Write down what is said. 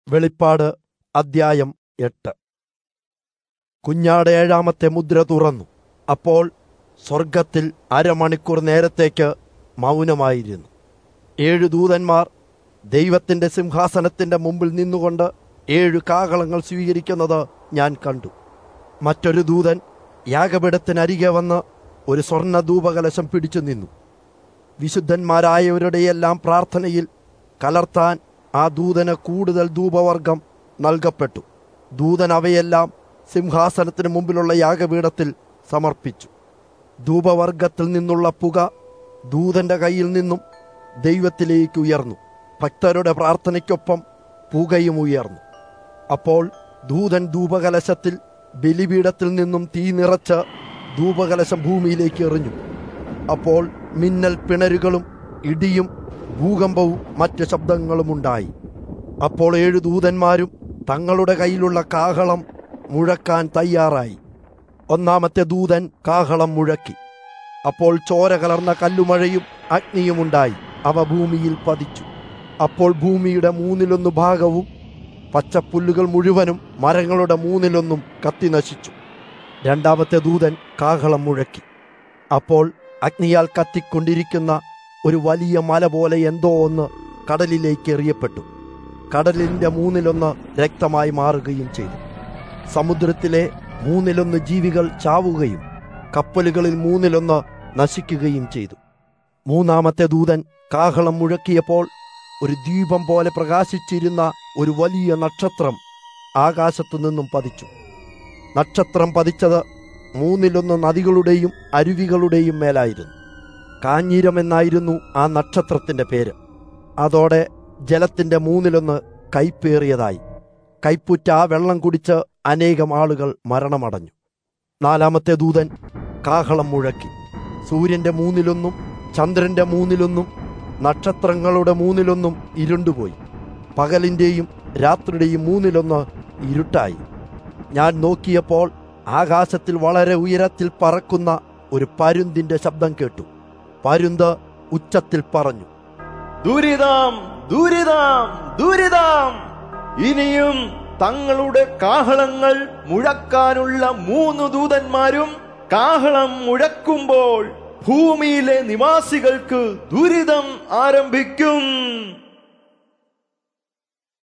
വെളിപ്പാട് അദ്ധ്യായം എട്ട് കുഞ്ഞാട് ഏഴാമത്തെ മുദ്ര തുറന്നു അപ്പോൾ സ്വർഗത്തിൽ അരമണിക്കൂർ നേരത്തേക്ക് മൗനമായിരുന്നു ഏഴു ദൂതന്മാർ ദൈവത്തിന്റെ സിംഹാസനത്തിന്റെ മുമ്പിൽ നിന്നുകൊണ്ട് ഏഴു കാകളങ്ങൾ സ്വീകരിക്കുന്നത് ഞാൻ കണ്ടു മറ്റൊരു ദൂതൻ യാഗപീഠത്തിനരികെ വന്ന് ഒരു സ്വർണ്ണ ധൂപകലശം പിടിച്ചു നിന്നു വിശുദ്ധന്മാരായവരുടെയെല്ലാം പ്രാർത്ഥനയിൽ കലർത്താൻ ആ ദൂതന് കൂടുതൽ ധൂപവർഗം നൽകപ്പെട്ടു ദൂതൻ അവയെല്ലാം സിംഹാസനത്തിന് മുമ്പിലുള്ള യാഗപീഠത്തിൽ സമർപ്പിച്ചു ധൂപവർഗത്തിൽ നിന്നുള്ള പുക ദൂതന്റെ കയ്യിൽ നിന്നും ദൈവത്തിലേക്ക് ഉയർന്നു ഭക്തരുടെ പ്രാർത്ഥനയ്ക്കൊപ്പം പുകയും ഉയർന്നു അപ്പോൾ ദൂതൻ ധൂപകലശത്തിൽ ബലിപീഠത്തിൽ നിന്നും തീ നിറച്ച് ധൂപകലശം ഭൂമിയിലേക്ക് എറിഞ്ഞു അപ്പോൾ മിന്നൽ പിണരുകളും ഇടിയും ഭൂകമ്പവും മറ്റ് ശബ്ദങ്ങളും ഉണ്ടായി അപ്പോൾ ഏഴു ദൂതന്മാരും തങ്ങളുടെ കയ്യിലുള്ള കാഹളം മുഴക്കാൻ തയ്യാറായി ഒന്നാമത്തെ ദൂതൻ കാഹളം മുഴക്കി അപ്പോൾ ചോര കലർന്ന കല്ലുമഴയും അഗ്നിയും ഉണ്ടായി അവ ഭൂമിയിൽ പതിച്ചു അപ്പോൾ ഭൂമിയുടെ മൂന്നിലൊന്ന് ഭാഗവും പച്ചപ്പുല്ലുകൾ മുഴുവനും മരങ്ങളുടെ മൂന്നിലൊന്നും കത്തി നശിച്ചു രണ്ടാമത്തെ ദൂതൻ കാഹളം മുഴക്കി അപ്പോൾ അഗ്നിയാൽ കത്തിക്കൊണ്ടിരിക്കുന്ന ഒരു വലിയ മല പോലെ എന്തോ ഒന്ന് കടലിലേക്ക് എറിയപ്പെട്ടു കടലിന്റെ മൂന്നിലൊന്ന് രക്തമായി മാറുകയും ചെയ്തു സമുദ്രത്തിലെ മൂന്നിലൊന്ന് ജീവികൾ ചാവുകയും കപ്പലുകളിൽ മൂന്നിലൊന്ന് നശിക്കുകയും ചെയ്തു മൂന്നാമത്തെ ദൂതൻ കാഹളം മുഴക്കിയപ്പോൾ ഒരു ദീപം പോലെ പ്രകാശിച്ചിരുന്ന ഒരു വലിയ നക്ഷത്രം ആകാശത്തു നിന്നും പതിച്ചു നക്ഷത്രം പതിച്ചത് മൂന്നിലൊന്ന് നദികളുടെയും അരുവികളുടെയും മേലായിരുന്നു കാഞ്ഞീരം എന്നായിരുന്നു ആ നക്ഷത്രത്തിന്റെ പേര് അതോടെ ജലത്തിന്റെ മൂന്നിലൊന്ന് കൈപ്പേറിയതായി കൈപ്പുറ്റ ആ വെള്ളം കുടിച്ച് അനേകം ആളുകൾ മരണമടഞ്ഞു നാലാമത്തെ ദൂതൻ കാഹളം മുഴക്കി സൂര്യന്റെ മൂന്നിലൊന്നും ചന്ദ്രന്റെ മൂന്നിലൊന്നും നക്ഷത്രങ്ങളുടെ മൂന്നിലൊന്നും ഇരുണ്ടുപോയി പകലിന്റെയും രാത്രിയുടെയും മൂന്നിലൊന്ന് ഇരുട്ടായി ഞാൻ നോക്കിയപ്പോൾ ആകാശത്തിൽ വളരെ ഉയരത്തിൽ പറക്കുന്ന ഒരു പരുന്തിന്റെ ശബ്ദം കേട്ടു പരുന്ത് ഉച്ചത്തിൽ പറഞ്ഞു ദുരിതം ദുരിതം ദുരിതം ഇനിയും തങ്ങളുടെ കാഹളങ്ങൾ മുഴക്കാനുള്ള മൂന്ന് ദൂതന്മാരും കാഹളം മുഴക്കുമ്പോൾ ഭൂമിയിലെ നിവാസികൾക്ക് ദുരിതം ആരംഭിക്കും